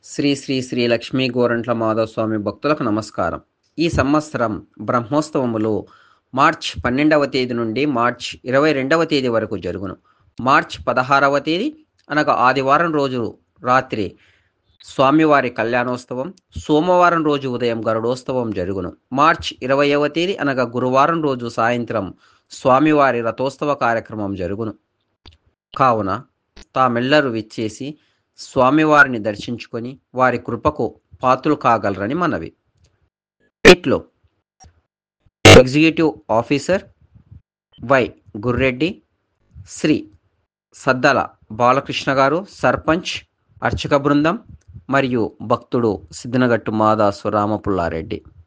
శ్రీ శ్రీ శ్రీ లక్ష్మీ గోరంట్ల మాధవస్వామి భక్తులకు నమస్కారం ఈ సంవత్సరం బ్రహ్మోత్సవములు మార్చ్ పన్నెండవ తేదీ నుండి మార్చ్ ఇరవై రెండవ తేదీ వరకు జరుగును మార్చ్ పదహారవ తేదీ అనగా ఆదివారం రోజు రాత్రి స్వామివారి కళ్యాణోత్సవం సోమవారం రోజు ఉదయం గరుడోత్సవం జరుగును మార్చ్ ఇరవైవ తేదీ అనగా గురువారం రోజు సాయంత్రం స్వామివారి రథోత్సవ కార్యక్రమం జరుగును కావున తామెల్లరూ విచ్చేసి స్వామివారిని దర్శించుకొని వారి కృపకు పాత్రలు కాగలరని మనవి ఇట్లో executive officer Y Gurreddy Shri Saddala Balakrishna గారు సర్పంచ్ అర్చక బృందం మరియు భక్తుడు సిద్ధనగట్టు మాదాసు రామపుల్లారెడ్డి